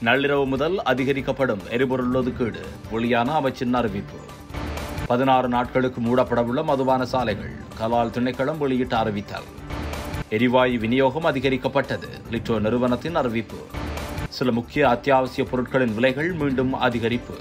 நள்ளிரவு முதல் அதிகரிக்கப்படும் எரிபொருள் ஒதுக்கீடு வெளியான அமைச்சின் அறிவிப்பு பதினாறு நாட்களுக்கு மூடப்படவுள்ள மதுபான சாலைகள் கலால் திணைக்களம் வெளியிட்ட அறிவித்தல் எரிவாயு விநியோகம் அதிகரிக்கப்பட்டது லிட்டோ நிறுவனத்தின் அறிவிப்பு சில முக்கிய அத்தியாவசிய பொருட்களின் விலைகள் மீண்டும் அதிகரிப்பு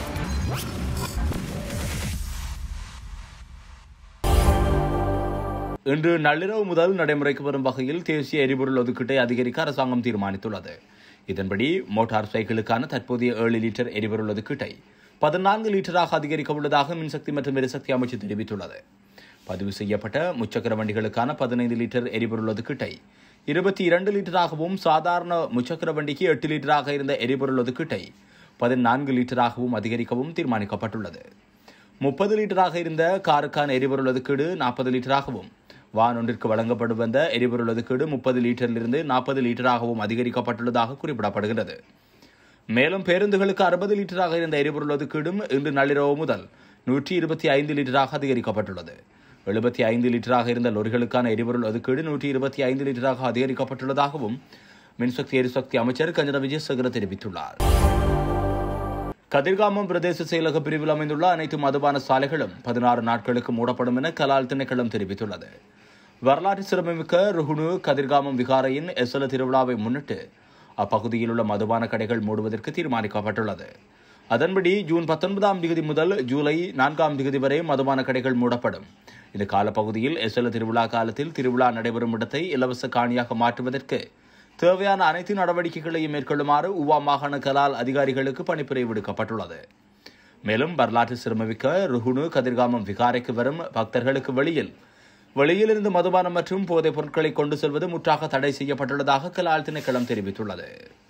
இன்று நள்ளிரவு முதல் நடைமுறைக்கு வரும் வகையில் தேசிய எரிபொருள் ஒதுக்கீட்டை அதிகரிக்க அரசாங்கம் தீர்மானித்துள்ளது இதன்படி மோட்டார் சைக்கிளுக்கான தற்போதைய ஏழு லிட்டர் எரிபொருள் ஒதுக்கீட்டை பதினான்கு லிட்டராக அதிகரிக்க உள்ளதாக மின்சக்தி மற்றும் எரிசக்தி அமைச்சு தெரிவித்துள்ளது பதிவு செய்யப்பட்ட முச்சக்கர வண்டிகளுக்கான பதினைந்து லிட்டர் எரிபொருள் ஒதுக்கீட்டை இருபத்தி இரண்டு லிட்டராகவும் சாதாரண முச்சக்கர வண்டிக்கு எட்டு லிட்டராக இருந்த எரிபொருள் ஒதுக்கீட்டை பதினான்கு லிட்டராகவும் அதிகரிக்கவும் தீர்மானிக்கப்பட்டுள்ளது முப்பது லிட்டராக இருந்த காருக்கான எரிபொருள் ஒதுக்கீடு நாற்பது லிட்டராகவும் வான் ஒன்றிற்கு வழங்கப்படும் வந்த எரிபொருள் ஒதுக்கீடு முப்பது லிட்டரிலிருந்து நாற்பது லிட்டராகவும் அதிகரிக்கப்பட்டுள்ளதாக குறிப்பிடப்படுகிறது மேலும் பேருந்துகளுக்கு அறுபது லிட்டராக இருந்த எரிபொருள் ஒதுக்கீடும் இன்று நள்ளிரவு முதல் நூற்றி இருபத்தி ஐந்து லிட்டராக அதிகரிக்கப்பட்டுள்ளது எழுபத்தி ஐந்து லிட்டராக இருந்த லொரிகளுக்கான எரிபொருள் ஒதுக்கீடு நூற்றி இருபத்தி ஐந்து லிட்டராக அதிகரிக்கப்பட்டுள்ளதாகவும் மின்சக்தி எரிசக்தி அமைச்சர் கஞ்சன விஜயசேகர தெரிவித்துள்ளார் கதிர்காமம் பிரதேச செயலக பிரிவில் அமைந்துள்ள அனைத்து மதுபான சாலைகளும் பதினாறு நாட்களுக்கு மூடப்படும் என கலால் திணைக்களம் தெரிவித்துள்ளது வரலாற்று சிறப்புமிக்க ருகுணு கதிர்காமம் விகாரையின் எசல திருவிழாவை முன்னிட்டு அப்பகுதியில் உள்ள மதுபான கடைகள் மூடுவதற்கு தீர்மானிக்கப்பட்டுள்ளது அதன்படி ஜூன் பத்தொன்பதாம் தேதி முதல் ஜூலை நான்காம் தேதி வரை மதுபான கடைகள் மூடப்படும் இந்த காலப்பகுதியில் எசல திருவிழா காலத்தில் திருவிழா நடைபெறும் இடத்தை இலவச காணியாக மாற்றுவதற்கு தேவையான அனைத்து நடவடிக்கைகளையும் மேற்கொள்ளுமாறு உவா மாகாண கலால் அதிகாரிகளுக்கு பணிப்புரை விடுக்கப்பட்டுள்ளது மேலும் வரலாற்று சிரமமிக்க ருகுணு கதிர்காமம் விகாரைக்கு வரும் பக்தர்களுக்கு வெளியில் வெளியிலிருந்து மதுபானம் மற்றும் போதைப் பொருட்களை கொண்டு செல்வது முற்றாக தடை செய்யப்பட்டுள்ளதாக கலால் திணைக்களம் தெரிவித்துள்ளது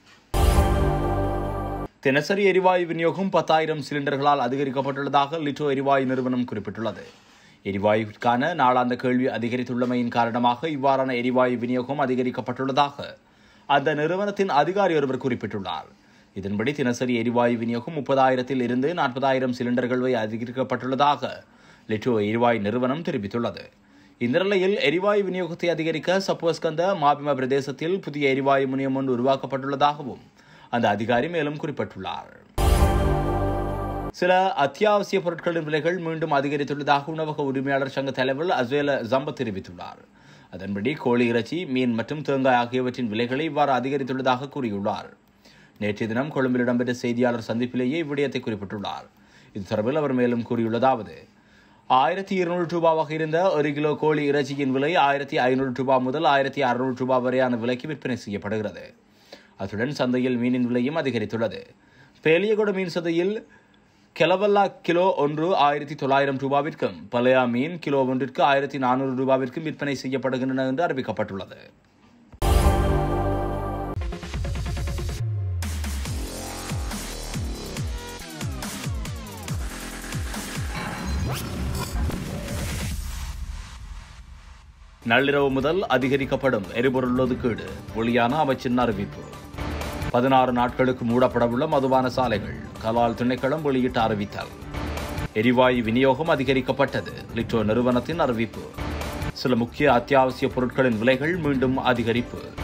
தினசரி எரிவாயு விநியோகம் பத்தாயிரம் சிலிண்டர்களால் அதிகரிக்கப்பட்டுள்ளதாக லிட்டோ எரிவாயு நிறுவனம் குறிப்பிட்டுள்ளது எரிவாயுவிற்கான நாளாந்த கேள்வி அதிகரித்துள்ளமையின் காரணமாக இவ்வாறான எரிவாயு விநியோகம் அதிகரிக்கப்பட்டுள்ளதாக அந்த நிறுவனத்தின் அதிகாரி ஒருவர் குறிப்பிட்டுள்ளார் இதன்படி தினசரி எரிவாயு விநியோகம் முப்பதாயிரத்தில் இருந்து நாற்பதாயிரம் சிலிண்டர்கள் வரை அதிகரிக்கப்பட்டுள்ளதாக லிட்டோ எரிவாயு நிறுவனம் தெரிவித்துள்ளது இந்த நிலையில் எரிவாயு விநியோகத்தை அதிகரிக்க சப்புவஸ்கந்த மாபிம பிரதேசத்தில் புதிய எரிவாயு முனையம் ஒன்று உருவாக்கப்பட்டுள்ளதாகவும் அந்த அதிகாரி மேலும் குறிப்பிட்டுள்ளார் சில அத்தியாவசிய பொருட்களின் விலைகள் மீண்டும் அதிகரித்துள்ளதாக உணவக உரிமையாளர் சங்க தலைவர் அஸ்வேல ஜம்ப தெரிவித்துள்ளார் அதன்படி கோழி இறைச்சி மீன் மற்றும் தேங்காய் ஆகியவற்றின் விலைகளை இவ்வாறு அதிகரித்துள்ளதாக கூறியுள்ளார் நேற்றைய தினம் கொழும்பில் இடம்பெற்ற செய்தியாளர் சந்திப்பிலேயே இவ்விடயத்தை குறிப்பிட்டுள்ளார் இது தொடர்பில் அவர் மேலும் கூறியுள்ளதாவது ஆயிரத்தி இருநூறு ரூபாவாக இருந்த ஒரு கிலோ கோழி இறைச்சியின் விலை ஆயிரத்தி ஐநூறு ரூபாய் முதல் ஆயிரத்தி அறுநூறு ரூபாய் வரையான விலைக்கு விற்பனை செய்யப்படுகிறது அத்துடன் சந்தையில் மீனின் விலையும் அதிகரித்துள்ளது பேலியகொட மீன் சந்தையில் கெலவல்லா கிலோ ஒன்று ஆயிரத்தி தொள்ளாயிரம் ரூபாவிற்கும் பலையா மீன் கிலோ ஒன்றிற்கு ஆயிரத்தி நானூறு ரூபாவிற்கும் விற்பனை செய்யப்படுகின்றன என்று அறிவிக்கப்பட்டுள்ளது நள்ளிரவு முதல் அதிகரிக்கப்படும் எரிபொருள் ஒதுக்கீடு வெளியான அமைச்சின் அறிவிப்பு பதினாறு நாட்களுக்கு மூடப்படவுள்ள மதுபான சாலைகள் கலால் திணைக்களம் வெளியிட்ட அறிவித்தல் எரிவாயு விநியோகம் அதிகரிக்கப்பட்டது லிட்டோ நிறுவனத்தின் அறிவிப்பு சில முக்கிய அத்தியாவசிய பொருட்களின் விலைகள் மீண்டும் அதிகரிப்பு